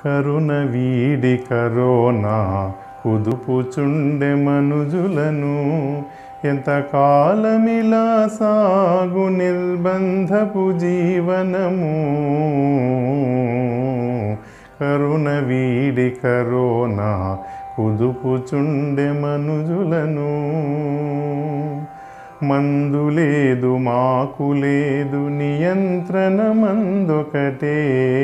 కరుణ వీడి కరోనా కుదుపుచుండె మనుజులను ఎంతకాలమిలా సాగు నిర్బంధపు జీవనము కరుణ వీడి కరోనా కుదుపుచుండె మనుజులను మందు లేదు మాకు లేదు నియంత్రణ మందొకటే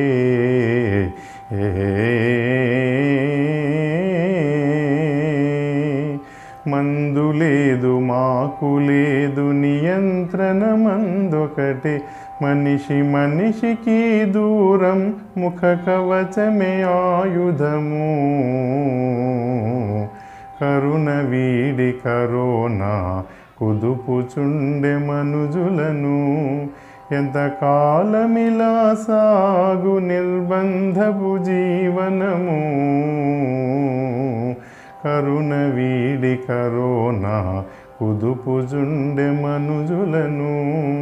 మందు లేదు మాకు లేదు నియంత్రణ మందొకటే మనిషి మనిషికి దూరం ముఖ కవచమే ఆయుధము కరుణ వీడి కరోనా కుదుపుచుండె మనుజులను ఎంతకాలమిలా సాగు నిర్బంధపు జీవనము కరుణ వీడి కరోనా కుదుపుచుండె మనుజులను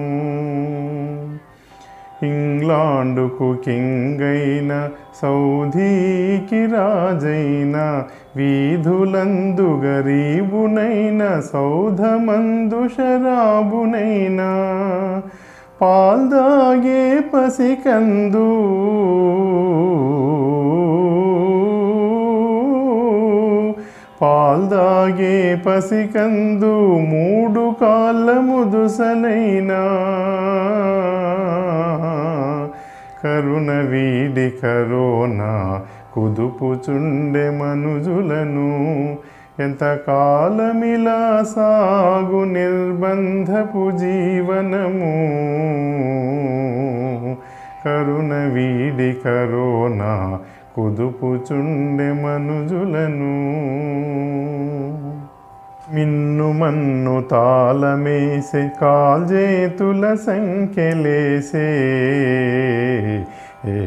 ఇంగ్లాండుకు కింగైన సౌధీకి రాజైన వీధులందు గరీబునైన సౌధమందు శరాబునైనా పాల్దాగే పసికందు పాల్దాగే పసికందు మూడు కాళ్ళ ముదుసలైనా కరుణ వీడి కరోనా కుదుపుచుండె మనుజులను ఎంతకాలమిలా సాగు నిర్బంధపు జీవనము కరుణ వీడి కరోనా కుదుపుచుండె మనుజులను మిన్ను మన్ను తాళమేసే కాల్జేతుల సంఖ్యలేసే ఏ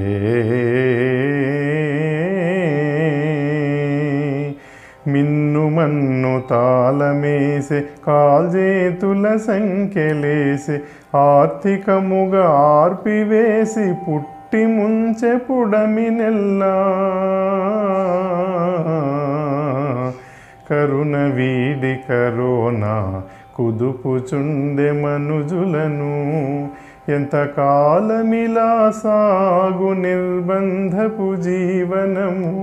మిన్ను మన్ను తాళమేసే కాల్జేతుల సంఖ్యలేసే ఆర్థికముగా ఆర్పివేసి పుట్టి ముంచె పుడమి నెల్లా కరుణ వీడి కరోనా కుదుపుచుండె మనుజులను ఎంతకాలమిలా సాగు నిర్బంధపు జీవనము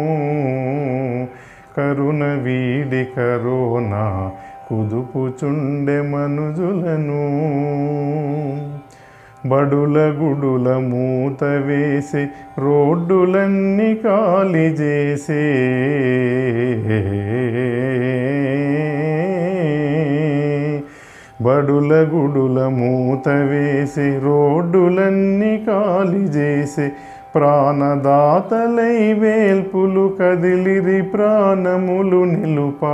కరుణ వీడి కరోనా కుదుపుచుండె మనుజులను బడుల గుడుల మూత వేసి రోడ్డులన్నీ ఖాళీ చేసే బడుల గుడుల మూత వేసి రోడ్డులన్నీ ఖాళీ చేసి ప్రాణదాతలై వేల్పులు కదిలిరి ప్రాణములు నిలుపా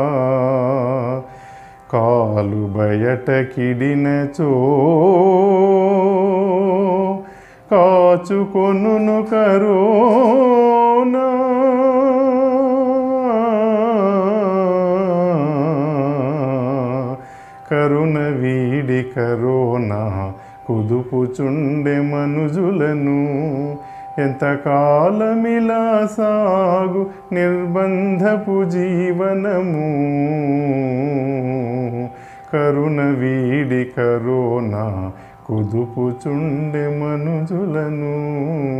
కాలు బయటకిడినచో కాచుకొనును కరోనా కరుణ వీడి కరోనా కుదుపుచుండె మనుజులను ఎంతకాలమిలా సాగు నిర్బంధపు జీవనము కరుణ వీడి కరోనా కుదుపుచుండె మనుజులను